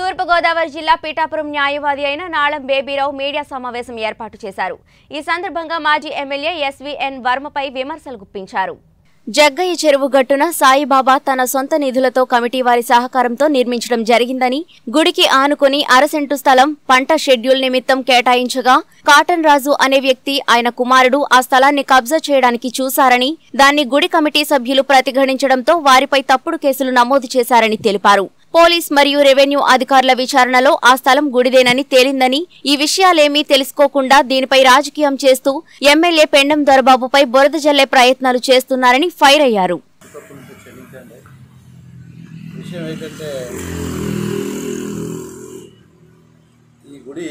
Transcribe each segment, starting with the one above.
తూర్పుగోదావరి జిల్లా పీఠాపురం న్యాయవాది అయిన నాళం బేబీరావు మీడియా సమావేశం ఏర్పాటు చేశారు ఈ సందర్భంగా మాజీ ఎమ్మెల్యే ఎస్వీఎన్ వర్మపై విమర్శలు గుప్పించారు జగ్గయ్య చెరువు గట్టున సాయిబాబా తన సొంత నిధులతో కమిటీ వారి సహకారంతో నిర్మించడం జరిగిందని గుడికి ఆనుకుని అరసెంటు స్థలం పంట షెడ్యూల్ నిమిత్తం కేటాయించగా కాటన్ రాజు అనే వ్యక్తి ఆయన కుమారుడు ఆ స్థలాన్ని కబ్జా చేయడానికి చూశారని దాన్ని గుడి కమిటీ సభ్యులు ప్రతిఘటించడంతో వారిపై తప్పుడు కేసులు నమోదు చేశారని తెలిపారు పోలీస్ మరియు రెవెన్యూ అధికారుల విచారణలో ఆ స్థలం గుడిదేనని తేలిందని ఈ విషయాలేమీ తెలుసుకోకుండా దీనిపై రాజకీయం చేస్తూ ఎమ్మెల్యే పెండం దొరబాబుపై బురద జల్లే ప్రయత్నాలు చేస్తున్నారని ఫైర్ అయ్యారు తప్పులకు క్షమించండి విషయం ఏంటంటే ఈ గుడి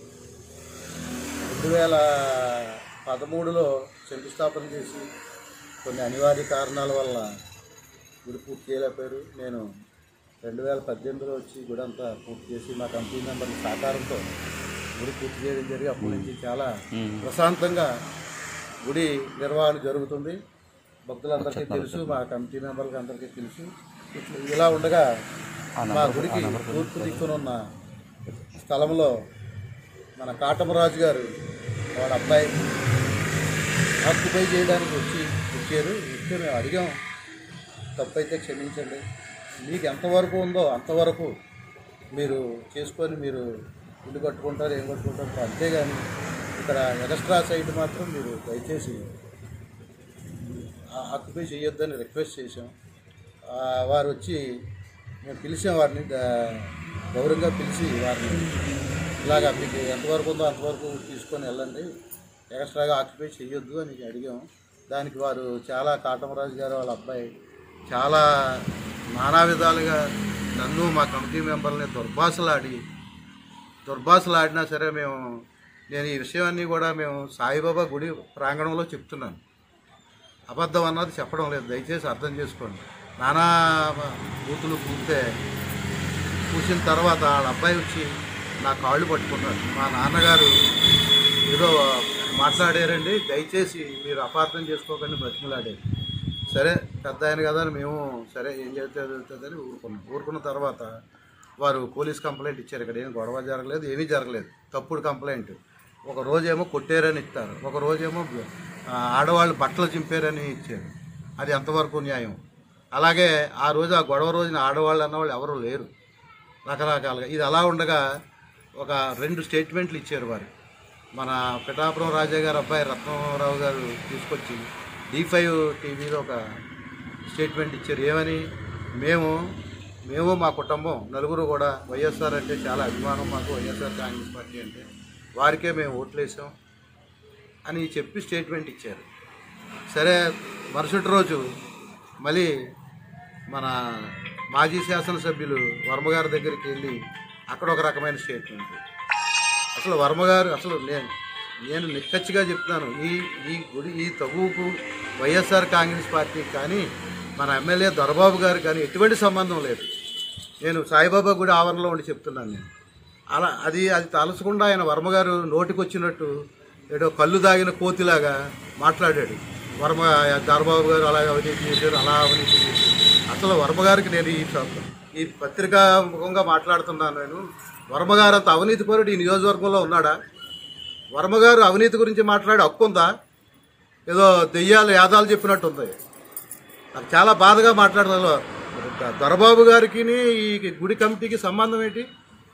రెండు వేల పదమూడులో శంకుస్థాపన చేసి కొన్ని అనివార్య కారణాల వల్ల గుడి పూర్తి చేయలేకపోయారు నేను రెండు వేల పద్దెనిమిదిలో వచ్చి గుడి అంతా పూర్తి చేసి మా కమిటీ మెంబర్ల సహకారంతో గుడి పూర్తి చేయడం జరిగి అప్పటి నుంచి చాలా ప్రశాంతంగా గుడి నిర్వహణ జరుగుతుంది భక్తులందరికీ తెలుసు మా కమిటీ మెంబర్లకి అందరికీ తెలుసు ఇట్లా- ఇలా ఉండగా మా గుడికి తూర్పు దిక్కునున్న స్థలంలో మన కాటమరాజు గారు వాడు అబ్బాయి ఆక్యుపై చేయడానికి వచ్చి వచ్చారు ఇస్తే మేము అడిగాం తప్పైతే క్షమించండి మీకు ఎంతవరకు ఉందో అంతవరకు మీరు చేసుకొని మీరు ఇల్లు కట్టుకుంటారు ఏం కట్టుకుంటారు అంతేగాని ఇక్కడ ఎక్స్ట్రా సైట్ మాత్రం మీరు దయచేసి ఆక్యుపై చేయొద్దని రిక్వెస్ట్ చేశాం ఆ, వారు వచ్చి మేము పిలిచాం వారిని ద- గౌరవంగా పిలిచి వారిని ఇలాగా మీకు ఎంతవరకు ఉందో అంతవరకు తీసుకొని వెళ్ళండి ఎక్స్ట్రాగా ఆక్యుపై చేయొద్దు అని అడిగాం దానికి వారు చాలా కాటమరాజు గారు వాళ్ళ అబ్బాయి చాలా నానా విధాలుగా నన్ను మా కమిటీ మెంబర్ని దుర్భాషలాడి దుర్భాషలాడినా సరే మేము నేను ఈ విషయాన్ని కూడా మేము సాయిబాబా గుడి ప్రాంగణంలో చెప్తున్నాను అబద్ధం అన్నది చెప్పడం లేదు దయచేసి అర్థం చేసుకోండి నానా బూతులు పూస్తే పూసిన తర్వాత వాళ్ళ అబ్బాయి వచ్చి నా కాళ్ళు పట్టుకున్నాడు మా నాన్నగారు ఏదో మాట్లాడారండి దయచేసి మీరు అపార్థం చేసుకోకండి బతిమలాడారు సరే పెద్ద ఆయన కదా అని మేము సరే ఏం చేస్తే జరుగుతుందని ఊరుకున్నాం ఊరుకున్న తర్వాత వారు పోలీస్ కంప్లైంట్ ఇచ్చారు ఇక్కడ ఏం గొడవ జరగలేదు ఏమీ జరగలేదు తప్పుడు కంప్లైంట్ ఒక రోజేమో కొట్టారని ఇస్తారు ఒక రోజేమో ఆ, ఆడవాళ్ళు బట్టలు చింపారని ఇచ్చారు అది ఎంతవరకు న్యాయం అలాగే ఆ రోజు ఆ గొడవ రోజున ఆడవాళ్ళు అన్నవాళ్ళు ఎవరు లేరు రకరకాలుగా ఇది అలా ఉండగా ఒక రెండు స్టేట్మెంట్లు ఇచ్చారు వారు మన పిఠాపురం రాజా గారు అబ్బాయి రత్నరావు గారు తీసుకొచ్చి డి ఫైవ్ టీవీలో ఒక స్టేట్మెంట్ ఇచ్చారు ఏమని మేము మేము మా కుటుంబం నలుగురు కూడా వైఎస్ఆర్ అంటే చాలా అభిమానం మాకు వైఎస్ఆర్ కాంగ్రెస్ పార్టీ అంటే వారికే మేము ఓట్లేసాం అని చెప్పి స్టేట్మెంట్ ఇచ్చారు సరే మరుసటి రోజు మళ్ళీ మన మాజీ శాసనసభ్యులు వర్మగారి దగ్గరికి వెళ్ళి అక్కడ ఒక రకమైన స్టేట్మెంట్ అసలు వర్మగారు అసలు నేను నేను నిక్కచ్చిగా చెప్తున్నాను ఈ ఈ గుడి ఈ తగువుకు వైఎస్ఆర్ కాంగ్రెస్ పార్టీ కానీ మన ఎమ్మెల్యే దొరబాబు గారు కానీ ఎటువంటి సంబంధం లేదు నేను సాయిబాబా గుడి ఆవరణలో ఉండి చెప్తున్నాను నేను అలా అది అది తలసకుండా ఆయన వర్మగారు నోటికి వచ్చినట్టు ఏదో కళ్ళు దాగిన కోతిలాగా మాట్లాడాడు వర్మ దొరబాబు గారు అలా అవినీతి చేశారు అలా అవినీతి చేశారు అసలు వర్మగారికి నేను ఈ స- ఈ పత్రికా ముఖంగా మాట్లాడుతున్నాను నేను వర్మగారు అంత అవినీతి పరుడు ఈ నియోజకవర్గంలో ఉన్నాడా వర్మగారు అవినీతి గురించి మాట్లాడే హక్కు ఉందా ఏదో దెయ్యాలు యాదాలు చెప్పినట్టు ఉంది నాకు చాలా బాధగా మాట్లాడుతున్నారు దొరబాబు గారికి ఈ గుడి కమిటీకి సంబంధం ఏంటి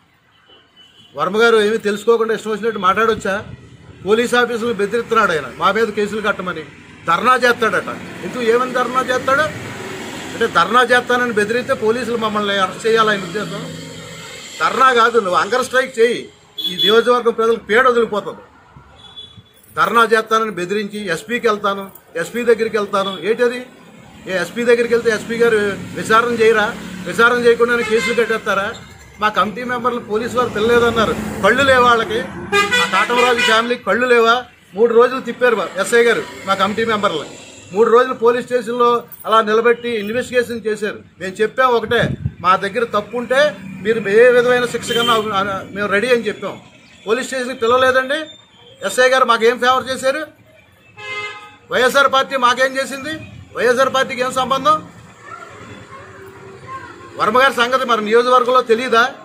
వర్మగారు ఏమీ తెలుసుకోకుండా ఇష్టం వచ్చినట్టు మాట్లాడొచ్చా పోలీస్ ఆఫీసులు బెదిరిస్తున్నాడు ఆయన మా మీద కేసులు కట్టమని ధర్నా చేస్తాడట ఎందుకు ఏమని ధర్నా చేస్తాడు అంటే ధర్నా చేస్తానని బెదిరిస్తే పోలీసులు మమ్మల్ని అరెస్ట్ చేయాలని ఉద్దేశం ధర్నా కాదు నువ్వు అంగర్ స్ట్రైక్ చేయి ఈ నియోజకవర్గం ప్రజలకు పీడ వదిలిపోతుంది ధర్నా చేస్తానని బెదిరించి ఎస్పీకి వెళ్తాను ఎస్పీ దగ్గరికి వెళ్తాను ఏంటది ఏ ఎస్పీ దగ్గరికి వెళ్తే ఎస్పీ గారు విచారణ చేయరా విచారణ చేయకుండానే కేసులు కట్టేస్తారా మా కమిటీ మెంబర్లు పోలీసు వారు పిల్లలేదన్నారు కళ్ళు లేవా వాళ్ళకి ఆ కాటమరాజు ఫ్యామిలీకి కళ్ళు లేవా మూడు రోజులు తిప్పారు ఎస్ఐ గారు మా కమిటీ మెంబర్లు మూడు రోజులు పోలీస్ స్టేషన్లో అలా నిలబెట్టి ఇన్వెస్టిగేషన్ చేశారు మేము చెప్పాం ఒకటే మా దగ్గర తప్పు ఉంటే మీరు ఏ విధమైన శిక్ష కన్నా అవ- మేము రెడీ అని చెప్పాం పోలీస్ స్టేషన్కి పిలవలేదండి ఎస్ఐ గారు మాకేం ఫేవర్ చేశారు వైఎస్ఆర్ పార్టీ మాకేం చేసింది వైఎస్ఆర్ పార్టీకి ఏం సంబంధం వర్మగారి సంగతి మరి నియోజకవర్గంలో తెలియదా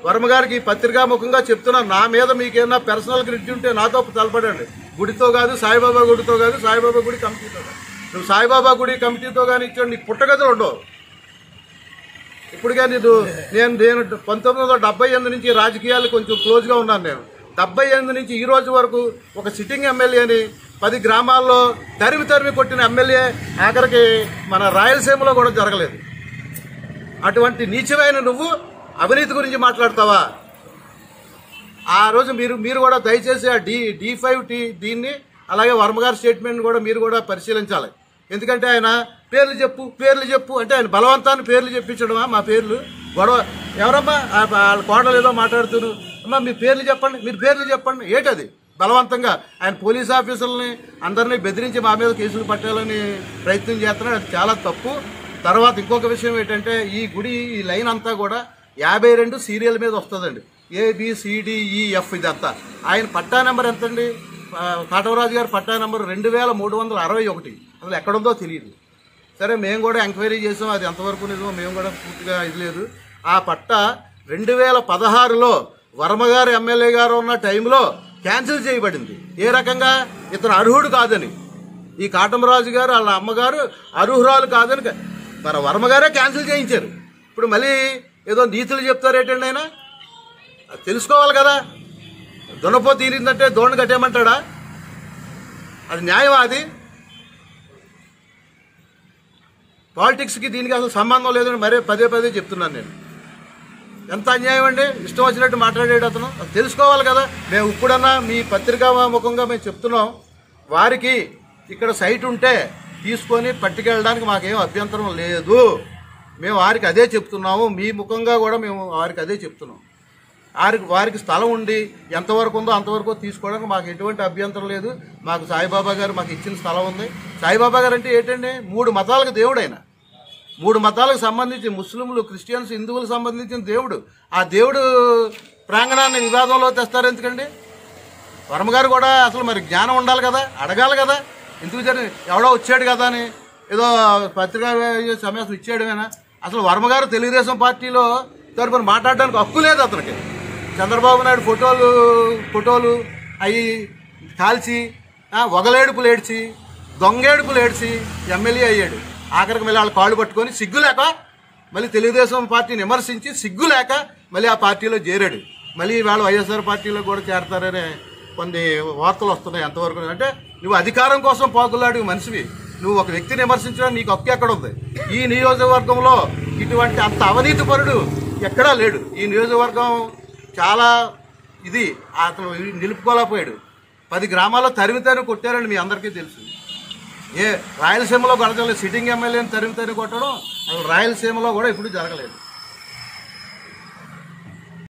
వర్మ గారికి పత్రికాముఖంగా చెప్తున్నాను నా మీద మీకేమన్నా పర్సనల్ గ్రిడ్జ్ ఉంటే నాతో తలపడండి గుడితో కాదు సాయిబాబా గుడితో కాదు సాయిబాబా గుడి కమిటీతో కాదు నువ్వు సాయిబాబా గుడి కమిటీతో కానీ ఇచ్చాడు నీ పుట్టగతులు ఉండవు ఇప్పుడుగా నేను నేను నేను పంతొమ్మిది వందల డెబ్బై ఎనిమిది నుంచి రాజకీయాలు కొంచెం క్లోజ్గా ఉన్నాను నేను డెబ్బై ఎనిమిది నుంచి ఈ రోజు వరకు ఒక సిట్టింగ్ ఎమ్మెల్యేని పది గ్రామాల్లో తరిమి తరిమి కొట్టిన ఎమ్మెల్యే ఆఖరికి మన రాయలసీమలో కూడా జరగలేదు అటువంటి నీచమైన నువ్వు అవినీతి గురించి మాట్లాడతావా ఆ రోజు మీరు మీరు కూడా దయచేసి ఆ డి డి ఫైవ్ టీ దీన్ని అలాగే వర్మగారి స్టేట్మెంట్ కూడా మీరు కూడా పరిశీలించాలి ఎందుకంటే ఆయన పేర్లు చెప్పు పేర్లు చెప్పు అంటే ఆయన బలవంతాన్ని పేర్లు చెప్పించడమా మా పేర్లు గొడవ ఎవరమ్మా ఆ వాళ్ళ కోడలు ఏదో మాట్లాడుతున్నారు అమ్మా మీ పేర్లు చెప్పండి మీరు పేర్లు చెప్పండి ఏంటది బలవంతంగా ఆయన పోలీస్ ఆఫీసర్లని అందరినీ బెదిరించి మా మీద కేసులు పట్టాలని ప్రయత్నం చేస్తున్నాడు అది చాలా తప్పు తర్వాత ఇంకొక విషయం ఏంటంటే ఈ గుడి ఈ లైన్ అంతా కూడా యాభై రెండు సీరియల్ మీద వస్తుందండి ఏబిసిడిఈఎఫ్ ఇదంతా ఆయన పట్టా నెంబర్ ఎంతండి ఆ, కాటవరాజు గారి పట్టా నెంబర్ రెండు వేల మూడు వందల అరవై ఒకటి అసలు ఎక్కడుందో తెలియదు సరే మేము కూడా ఎంక్వైరీ చేసాం అది ఎంతవరకు నిజమో మేము కూడా పూర్తిగా ఇది లేదు ఆ పట్ట రెండు వేల పదహారులో వర్మగారు ఎమ్మెల్యే గారు ఉన్న టైంలో క్యాన్సిల్ చేయబడింది ఏ రకంగా ఇతను అర్హుడు కాదని ఈ కాటమరాజు గారు వాళ్ళ అమ్మగారు అర్హురాలు కాదని క- మన వర్మగారే క్యాన్సిల్ చేయించారు ఇప్పుడు మళ్ళీ ఏదో నీతులు చెప్తారు ఏంటండి ఆయన అది తెలుసుకోవాలి కదా దున్నపో తీరిందంటే దోణి కట్టేయమంటాడా అది న్యాయమా అది పాలిటిక్స్కి దీనికి అసలు సంబంధం లేదని మరే పదే పదే చెప్తున్నాను నేను ఎంత అన్యాయం అండి ఇష్టం వచ్చినట్టు మాట్లాడేడు అతను అది తెలుసుకోవాలి కదా మేము ఇప్పుడన్నా మీ పత్రికా ముఖంగా మేము చెప్తున్నాం వారికి ఇక్కడ సైట్ ఉంటే తీసుకొని పట్టుకెళ్ళడానికి మాకేం అభ్యంతరం లేదు మేము వారికి అదే చెప్తున్నాము మీ ముఖంగా కూడా మేము వారికి అదే చెప్తున్నాం వారికి వారికి స్థలం ఉండి ఎంతవరకు ఉందో అంతవరకు తీసుకోవడానికి మాకు ఎటువంటి అభ్యంతరం లేదు మాకు సాయిబాబా గారు మాకు ఇచ్చిన స్థలం ఉంది సాయిబాబా గారు అంటే ఏంటండి మూడు మతాలకు దేవుడైన మూడు మతాలకు సంబంధించి ముస్లింలు క్రిస్టియన్స్ హిందువులకు సంబంధించిన దేవుడు ఆ దేవుడు ప్రాంగణాన్ని వివాదంలో తెస్తారు ఎందుకండి వర్మగారు కూడా అసలు మరి జ్ఞానం ఉండాలి కదా అడగాలి కదా ఎందుకు జరిగి ఎవడో వచ్చాడు కదా అని ఏదో పత్రికా సమావేశం ఇచ్చేయడమేనా అసలు వర్మగారు తెలుగుదేశం పార్టీలో తరపున మాట్లాడడానికి హక్కు లేదు అతనికి చంద్రబాబు నాయుడు ఫోటోలు ఫోటోలు అవి కాల్చి ఆ, వగలేడుపులు ఏడ్చి దొంగేడుపులు ఏడ్చి ఎమ్మెల్యే అయ్యాడు ఆఖరికి మళ్ళీ వాళ్ళ కాళ్ళు పట్టుకొని సిగ్గు లేక మళ్ళీ తెలుగుదేశం పార్టీని విమర్శించి సిగ్గు లేక మళ్ళీ ఆ పార్టీలో చేరాడు మళ్ళీ వాళ్ళు వైఎస్ఆర్ పార్టీలో కూడా చేరతారనే కొన్ని వార్తలు వస్తున్నాయి ఎంతవరకు అంటే నువ్వు అధికారం కోసం పోకులాడు మనిషివి నువ్వు ఒక వ్యక్తిని విమర్శించడం నీకు హక్కు ఎక్కడ ఉంది ఈ నియోజకవర్గంలో ఇటువంటి అంత అవినీతి పరుడు ఎక్కడా లేడు ఈ నియోజకవర్గం చాలా ఇది అతను నిలుపుకోలేకపోయాడు పది గ్రామాల్లో తరిమి తరిమి కొట్టారని మీ అందరికీ తెలుసు ఏ రాయలసీమలో కొడతలేదు సిట్టింగ్ ఎమ్మెల్యేని తరిమి తరిమి కొట్టడం అసలు రాయలసీమలో కూడా ఇప్పుడు జరగలేదు